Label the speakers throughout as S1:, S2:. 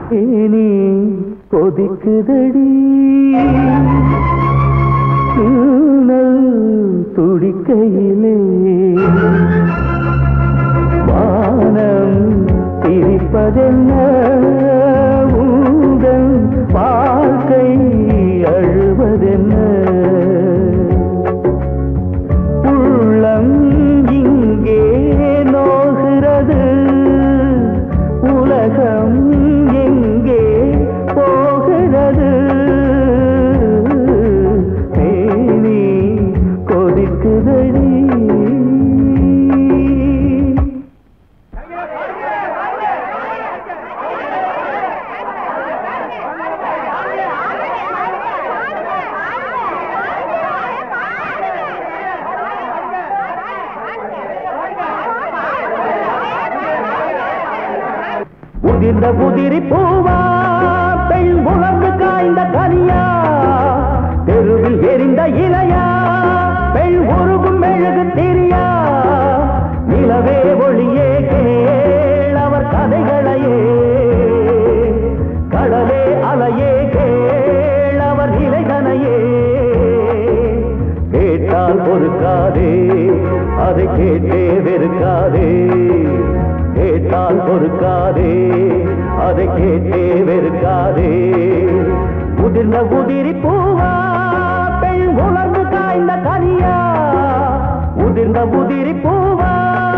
S1: any கொதிக்குதடி ஊனல் துடிக்கையிலே வானம் சிரிப்பதென்ன உங்கள் வாழ்க்கை அழுவதென்ன உள்ளம் இங்கே நோகிறது உலகம் எங்கே போகிறது மேனி கொதிக்குதடி உதிர்ந்த உதிரி பூவா பெண் உலர்ந்து காய்ந்த கனியா தெருவில் எரிந்த இலையா பெண் உருகும் மெழுகு திரியா நிலவே ஒளியே கேள் அவர் கதைகளையே கடலே அலையே கேள் அவர் இலைதனையே கேட்டால் பொறுக்காதே அதை கேட்டே வெறுக்காதே கேட்டால் பொறுக்காதே அதை கேட்டே வெறுக்காதே உதிர்ந்த உதிரி பூவா பெண் உலர்ந்து காய்ந்த கனியா உதிர்ந்த உதிரி பூவா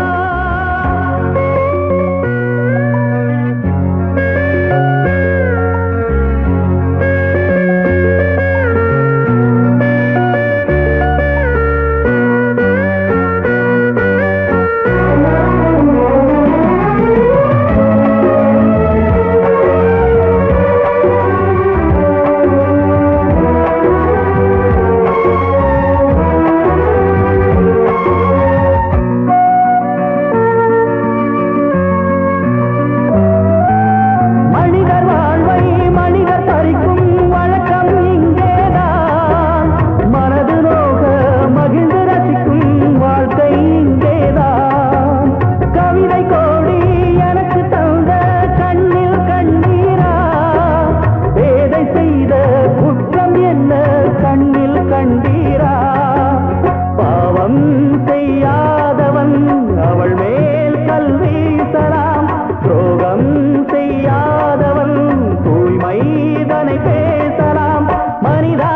S1: மனிதர் வாழ்வை மனிதர் பறிக்கும் வழக்கம் இங்கேதான் மனது நோக மகிழ்ந்து ரசிக்கும் வாழ்க்கை இங்கேதான் கவிதை கோடி எனக்கு தந்த கண்ணில் கண்ணீரா வேதை செய்த குற்றம் என்ன கண்ணில் கண்டீரா பாவம் செய்யாதவன் அவள் மேல் கல் வீசலாம் துரோகம் செய்யாதவன் தூய்மைதனை பேசலாம் மனிதா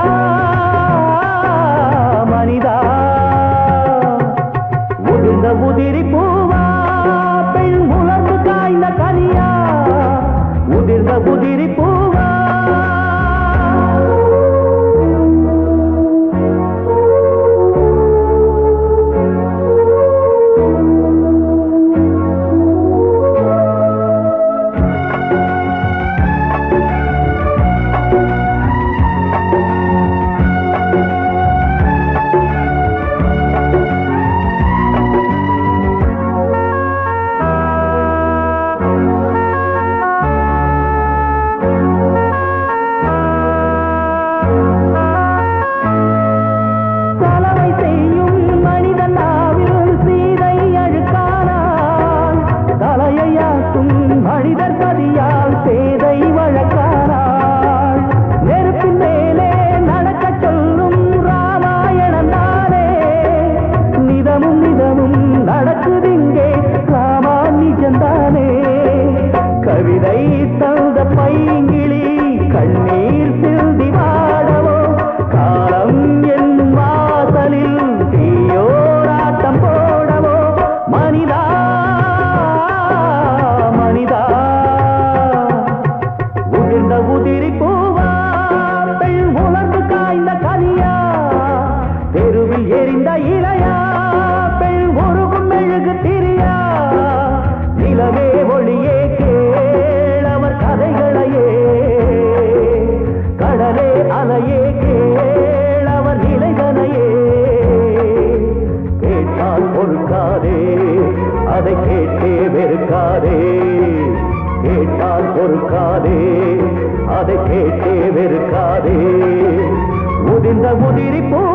S1: மனிதா உதிர்ந்த உதிரி பூவா பெண் உலர்ந்து காய்ந்த கனியா உதிர்ந்த உதிரி பூவா சலவை செய்யும் மனிதன் நாவில் சீதை அழுக்கானான் தலையையாக்கும் மனிதர் சதியால் சேதை வழக்கானாள் நெருப்பின் மேலே நடக்கச் சொல்லும் ராமாயணம் தானே நிதமும் நிதமும் நடக்குதிங்கே ராமா நிஜந்தானே கவிதை தந்த பைங்கிளி கண்ணீர் சிந்தி வாடவோ காலம் என் வாசலில் தீயோராட்டம் போடவோ மனிதா மனிதா உதிர்ந்த உதிரி பூவா பெண் உலர்ந்து காய்ந்த கனியா தெருவில் எரிந்த இலையா பெண் உருகும் மெழுகு திரியா நிலவே ஒளியே கேள் அவர் கதைகளையே கடலே அலையே கேள் அவர் நிலைதனையே கேட்டால் பொறுக்காதே அதை கேட்டே வெறுக்காதே கேட்டால் பொறுக்காதே அதை கேட்டே வெறுக்காதே உதிர்ந்த முதிரி பூ